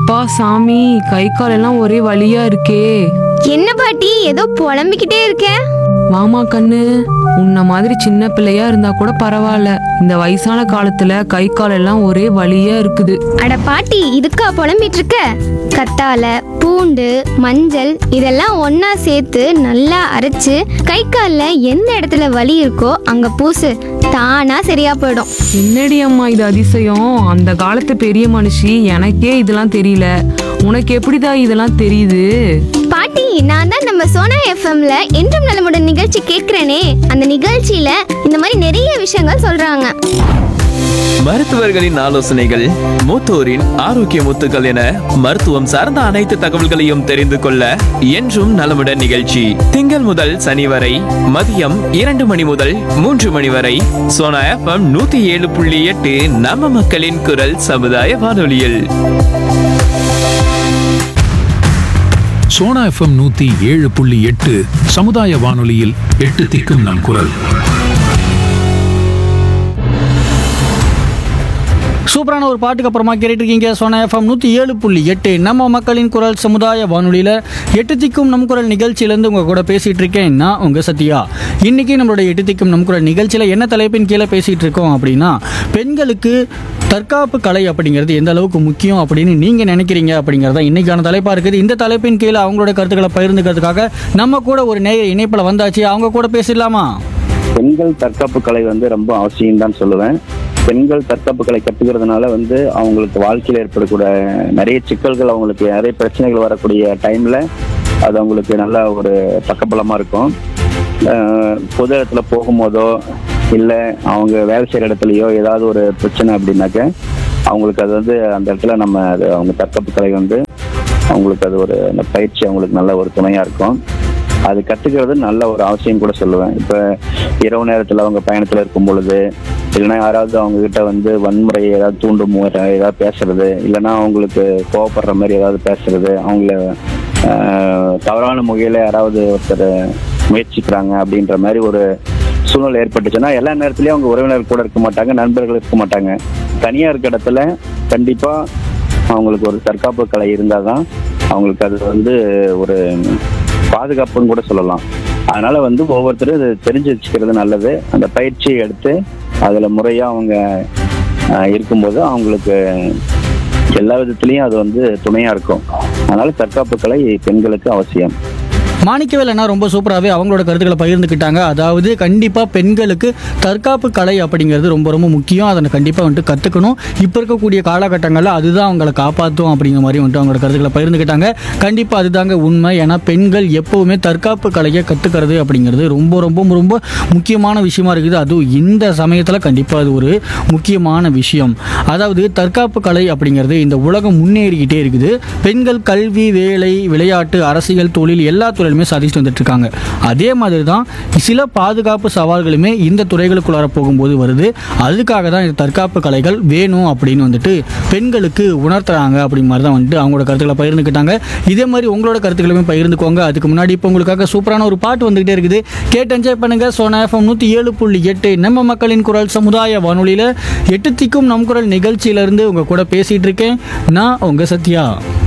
அப்பா சாமி கை கால் எல்லாம் ஒரே வலியா இருக்கே என்ன பாட்டி ஏதோ புலம்பிக்கிட்டே இருக்க வாமா கண்ணு உன்ன மாதிரி சின்ன பிள்ளையா இருந்தா கூட பரவாயில்ல இந்த வயசான காலத்துல கை கால் எல்லாம் ஒரே வலியா இருக்குது அட பாட்டி இதுக்கா புலம்பிட்டு இருக்க கத்தால பூண்டு மஞ்சள் இதெல்லாம் ஒண்ணா சேர்த்து நல்லா அரைச்சு கை கால்ல எந்த இடத்துல வலி இருக்கோ அங்க பூசு தானா சரியா போயிடும் என்னடி அம்மா இது அதிசயம் அந்த காலத்து பெரிய மனுஷி எனக்கே இதெல்லாம் தெரியல உனக்கு எப்படிதான் இதெல்லாம் தெரியுது பாட்டி நான் தான் நம்ம சோனா எஃப்எம்ல என்றும் நலமுடன் நிகழ்ச்சி கேட்கிறேனே அந்த நிகழ்ச்சியில இந்த மாதிரி நிறைய விஷயங்கள் சொல்றாங்க மருத்துவர்களின் ஆலோசனைகள் மூத்தோரின் ஆரோக்கிய முத்துக்கள் என மருத்துவம் சார்ந்த அனைத்து தகவல்களையும் தெரிந்து கொள்ள என்றும் நலமுடன் நிகழ்ச்சி திங்கள் முதல் சனி வரை மதியம் இரண்டு மணி முதல் மூன்று மணி வரை சோனா எஃப்எம் நூத்தி ஏழு புள்ளி எட்டு நம்ம மக்களின் குரல் சமுதாய வானொலியில் சோனா எஃப்எம் நூத்தி ஏழு புள்ளி எட்டு சமுதாய வானொலியில் எட்டு திக்கும் நம் குரல் சூப்பரான ஒரு பாட்டுக்கு அப்புறமா கேட்டுட்டு இருக்கீங்க சோனா எஃப்எம் நூற்றி ஏழு புள்ளி எட்டு நம்ம மக்களின் குரல் சமுதாய வானொலியில் எட்டு திக்கும் நம் குரல் நிகழ்ச்சியிலேருந்து உங்கள் கூட பேசிகிட்டு இருக்கேன் நான் உங்கள் சத்யா இன்றைக்கி நம்மளுடைய எட்டு திக்கும் நம் குரல் நிகழ்ச்சியில் என்ன தலைப்பின் கீழே பேசிகிட்டு இருக்கோம் அப்படின்னா பெண்களுக்கு தற்காப்பு கலை அப்படிங்கிறது எந்த அளவுக்கு முக்கியம் அப்படின்னு நீங்கள் நினைக்கிறீங்க அப்படிங்கிறது தான் இன்றைக்கான தலைப்பாக இருக்குது இந்த தலைப்பின் கீழே அவங்களோட கருத்துக்களை பகிர்ந்துக்கிறதுக்காக நம்ம கூட ஒரு நேய இணைப்பில் வந்தாச்சு அவங்க கூட பேசிடலாமா பெண்கள் தற்காப்பு கலை வந்து ரொம்ப அவசியம் தான் சொல்லுவேன் பெண்கள் தற்காப்பு கலை கத்துக்கிறதுனால வந்து அவங்களுக்கு வாழ்க்கையில் ஏற்படக்கூடிய நிறைய சிக்கல்கள் அவங்களுக்கு நிறைய பிரச்சனைகள் வரக்கூடிய டைம்ல அது அவங்களுக்கு நல்ல ஒரு பக்கபலமா இருக்கும் அஹ் பொது இடத்துல போகும்போதோ இல்லை அவங்க வேலை செய்கிற இடத்துலையோ ஏதாவது ஒரு பிரச்சனை அப்படின்னாக்க அவங்களுக்கு அது வந்து அந்த இடத்துல நம்ம அது அவங்க தற்காப்பு கலை வந்து அவங்களுக்கு அது ஒரு அந்த பயிற்சி அவங்களுக்கு நல்ல ஒரு துணையா இருக்கும் அது கத்துக்கிறது நல்ல ஒரு அவசியம் கூட சொல்லுவேன் இப்ப இரவு நேரத்துல அவங்க பயணத்துல இருக்கும் பொழுது இல்லைன்னா யாராவது அவங்க கிட்ட வந்து வன்முறை ஏதாவது தூண்டும் முறை ஏதாவது பேசுறது இல்லைன்னா அவங்களுக்கு கோவப்படுற மாதிரி ஏதாவது பேசுறது அவங்கள ஆஹ், தவறான முகையில யாராவது ஒருத்தர் முயற்சிக்கிறாங்க அப்படின்ற மாதிரி ஒரு சூழ்நிலை ஏற்பட்டுச்சுன்னா எல்லா நேரத்துலயும் அவங்க உறவினர் கூட இருக்க மாட்டாங்க நண்பர்கள் இருக்க மாட்டாங்க தனியா இருக்க இடத்துல கண்டிப்பா அவங்களுக்கு ஒரு தற்காப்பு கலை இருந்தாதான் அவங்களுக்கு அது வந்து ஒரு பாதுகாப்புன்னு கூட சொல்லலாம் அதனால வந்து ஒவ்வொருத்தரும் இது தெரிஞ்சு வச்சுக்கிறது நல்லது அந்த பயிற்சியை எடுத்து அதுல முறையா அவங்க ஆஹ், இருக்கும்போது அவங்களுக்கு எல்லா விதத்துலயும் அது வந்து துணையா இருக்கும் அதனால தற்காப்பு கலை பெண்களுக்கு அவசியம் மாணிக்கவேல் அண்ணா ரொம்ப சூப்பராகவே அவங்களோட கருத்துக்களை பகிர்ந்துக்கிட்டாங்க அதாவது கண்டிப்பாக பெண்களுக்கு தற்காப்பு கலை அப்படிங்கிறது ரொம்ப ரொம்ப முக்கியம் அதை கண்டிப்பாக வந்துட்டு கற்றுக்கணும் இப்போ இருக்கக்கூடிய காலகட்டங்களில் அதுதான் அவங்கள காப்பாற்றும் அப்படிங்கிற மாதிரி வந்துட்டு அவங்களோட கருத்துக்களை பகிர்ந்துக்கிட்டாங்க கண்டிப்பாக அதுதாங்க உண்மை ஏன்னா பெண்கள் எப்போவுமே தற்காப்பு கலையை கற்றுக்கிறது அப்படிங்கிறது ரொம்ப ரொம்ப ரொம்ப முக்கியமான விஷயமா இருக்குது அதுவும் இந்த சமயத்தில் கண்டிப்பாக அது ஒரு முக்கியமான விஷயம் அதாவது தற்காப்பு கலை அப்படிங்கிறது இந்த உலகம் முன்னேறிக்கிட்டே இருக்குது பெண்கள் கல்வி வேலை விளையாட்டு அரசியல் தொழில் எல்லா துறையிலுமே சாதிச்சுட்டு வந்துட்டு இருக்காங்க அதே மாதிரி தான் சில பாதுகாப்பு சவால்களுமே இந்த துறைகளுக்குள்ளார போகும்போது வருது அதுக்காக தான் இந்த தற்காப்பு கலைகள் வேணும் அப்படின்னு வந்துட்டு பெண்களுக்கு உணர்த்துறாங்க அப்படிங்கிற மாதிரி தான் வந்துட்டு அவங்களோட கருத்துக்களை பகிர்ந்துக்கிட்டாங்க இதே மாதிரி உங்களோட கருத்துக்களுமே பகிர்ந்துக்கோங்க அதுக்கு முன்னாடி இப்போ உங்களுக்காக சூப்பரான ஒரு பாட்டு வந்துகிட்டே இருக்குது கேட்டு என்ஜாய் பண்ணுங்க சோனா எஃப்எம் நூற்றி ஏழு புள்ளி எட்டு நம்ம மக்களின் குரல் சமுதாய வானொலியில் எட்டு திக்கும் நம் குரல் நிகழ்ச்சியிலேருந்து உங்கள் கூட பேசிகிட்டு இருக்கேன் நான் உங்கள் சத்யா